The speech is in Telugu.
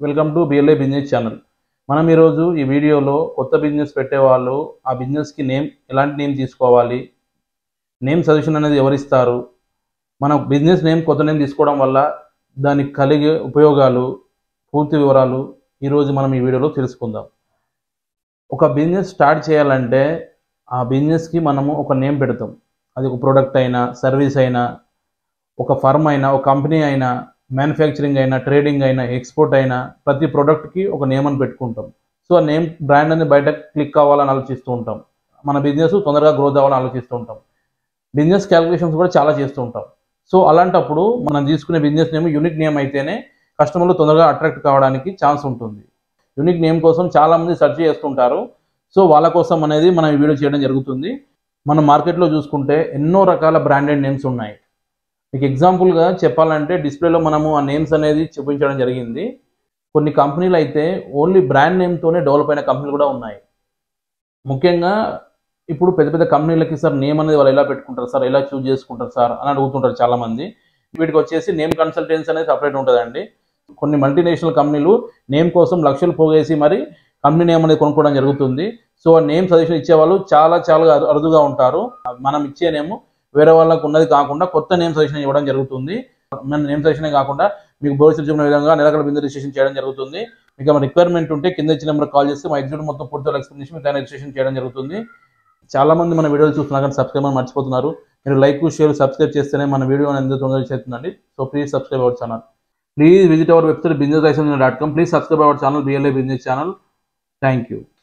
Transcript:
welcome to BLA business channel మనం ఈరోజు ఈ వీడియోలో కొత్త బిజినెస్ పెట్టేవాళ్ళు ఆ బిజినెస్కి నేమ్ ఎలాంటి నేమ్ తీసుకోవాలి నేమ్ సజెషన్ అనేది ఎవరిస్తారు మన బిజినెస్ నేమ్ కొత్త నేమ్ తీసుకోవడం వల్ల దానికి కలిగే ఉపయోగాలు పూర్తి వివరాలు ఈరోజు మనం ఈ వీడియోలో తెలుసుకుందాం ఒక బిజినెస్ స్టార్ట్ చేయాలంటే ఆ బిజినెస్కి మనము ఒక నేమ్ పెడతాం అది ఒక ప్రోడక్ట్ అయినా సర్వీస్ అయినా ఒక ఫర్మ్ అయినా ఒక కంపెనీ అయినా మ్యానుఫ్యాక్చరింగ్ అయినా ట్రేడింగ్ అయినా ఎక్స్పోర్ట్ అయినా ప్రతి ప్రోడక్ట్కి ఒక నేమ్ అని పెట్టుకుంటాం సో ఆ నేమ్ బ్రాండ్ అనేది బయట క్లిక్ కావాలని ఆలోచిస్తూ ఉంటాం మన బిజినెస్ తొందరగా గ్రోత్ అవ్వాలని ఆలోచిస్తూ ఉంటాం బిజినెస్ క్యాలిక్యులేషన్స్ కూడా చాలా చేస్తూ ఉంటాం సో అలాంటప్పుడు మనం తీసుకునే బిజినెస్ నేమ్ యూనిక్ నేమ్ అయితేనే కస్టమర్లు తొందరగా అట్రాక్ట్ కావడానికి ఛాన్స్ ఉంటుంది యూనిక్ నేమ్ కోసం చాలా మంది సెర్చ్ చేస్తుంటారు సో వాళ్ళ కోసం అనేది మనం ఈ వీడియో చేయడం జరుగుతుంది మన మార్కెట్లో చూసుకుంటే ఎన్నో రకాల బ్రాండెడ్ నేమ్స్ ఉన్నాయి మీకు ఎగ్జాంపుల్గా చెప్పాలంటే డిస్ప్లేలో మనము ఆ నేమ్స్ అనేది చూపించడం జరిగింది కొన్ని కంపెనీలు అయితే ఓన్లీ బ్రాండ్ నేమ్తోనే డెవలప్ అయిన కంపెనీలు కూడా ఉన్నాయి ముఖ్యంగా ఇప్పుడు పెద్ద పెద్ద కంపెనీలకి సార్ నేమ్ అనేది వాళ్ళు ఎలా పెట్టుకుంటారు సార్ ఎలా చూజ్ చేసుకుంటారు సార్ అని అడుగుతుంటారు చాలా మంది వీటికి వచ్చేసి నేమ్ కన్సల్టెన్సీ అనేది సపరేట్ ఉంటుందండి కొన్ని మల్టీనేషనల్ కంపెనీలు నేమ్ కోసం లక్షలు పోగేసి మరి కంపెనీ నేమ్ అనేది కొనుక్కోవడం జరుగుతుంది సో ఆ నేమ్ సజెషన్ ఇచ్చేవాళ్ళు చాలా చాలా అరు- అరుదుగా ఉంటారు మనం ఇచ్చే నేమ్ వేరే వాళ్ళకు ఉన్నది కాకుండా కొత్త నేమ్ సజెషన్ ఇవ్వడం జరుగుతుంది మన నేమ్ సజెషన్ కాకుండా మీకు భవిష్యత్తు చెప్పిన విధంగా నిలకడ బిందు రిజిస్ట్రేషన్ చేయడం జరుగుతుంది మీకు ఏమైనా రిక్వైర్మెంట్ ఉంటే కింద ఇచ్చిన నెంబర్ కాల్ చేస్తే మా ఎగ్జిక్యూటివ్ మొత్తం పూర్తి ఎక్స్ప్లెనేషన్ మీకు రిజిస్ట్రేషన్ చేయడం జరుగుతుంది చాలా మంది మన వీడియోలు చూస్తున్నారు కానీ సబ్స్క్రైబ్ అని మర్చిపోతున్నారు మీరు లైక్ షేర్ సబ్స్క్రైబ్ చేస్తేనే మన వీడియో అనేది తొందరగా చేస్తుందండి so please subscribe our channel please visit our website business dot com please subscribe our channel BLA business channel thank you